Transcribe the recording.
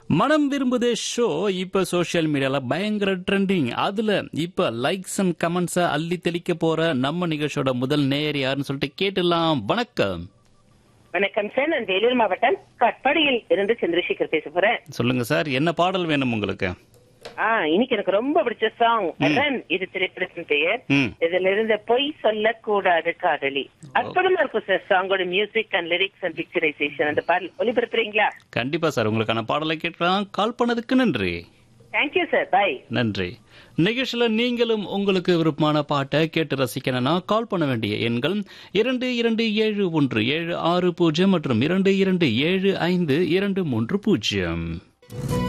மனம் விரும்புதே ஷோ இப்ப சோஷியல் மீடியால பயங்கர ட்ரெண்டிங் அதுல இப்ப லைக்ஸ் அண்ட் கமெண்ட்ஸ் அள்ளி தெளிக்க போற நம்ம நிகழ்ச்சியோட முதல் நேயர் யாருன்னு சொல்லிட்டு கேட்டுலாம் வணக்கம் வணக்கம் சார் நான் வேலூர் மாவட்டம் கட்பாடியில் இருந்து சந்திரசேகர் பேச போறேன் சொல்லுங்க சார் என்ன பாடல் வேணும் உங்களுக்கு ஆ இன்னைக்கு எனக்கு ரொம்ப பிடிச்ச சாங் அதான் இது திரைப்படத்தின் பெயர் ம் இதுல இருந்த பொய் சொல்லக்கூடாது காதலி அற்புதமா இருக்கும் சார் சாங்கோட music and lyrics and picturisation அந்த பாடல் ஒளிபரப்புறீங்களா கண்டிப்பா சார் உங்களுக்கான பாடலை கேட்கலாம் கால் பண்ணதுக்கு நன்றி தேங்க்யூ சார் பாய் நன்றி நிகழ்ச்சியில நீங்களும் உங்களுக்கு விருப்பமான பாட்டை கேட்டு ரசிக்கணும்னா கால் பண்ண வேண்டிய எண்கள் இரண்டு இரண்டு ஏழு ஒன்று ஏழு ஆறு பூஜ்ஜியம் மற்றும் இரண்டு இரண்டு ஏழு ஐந்து இரண்டு மூன்று பூஜ்ஜியம்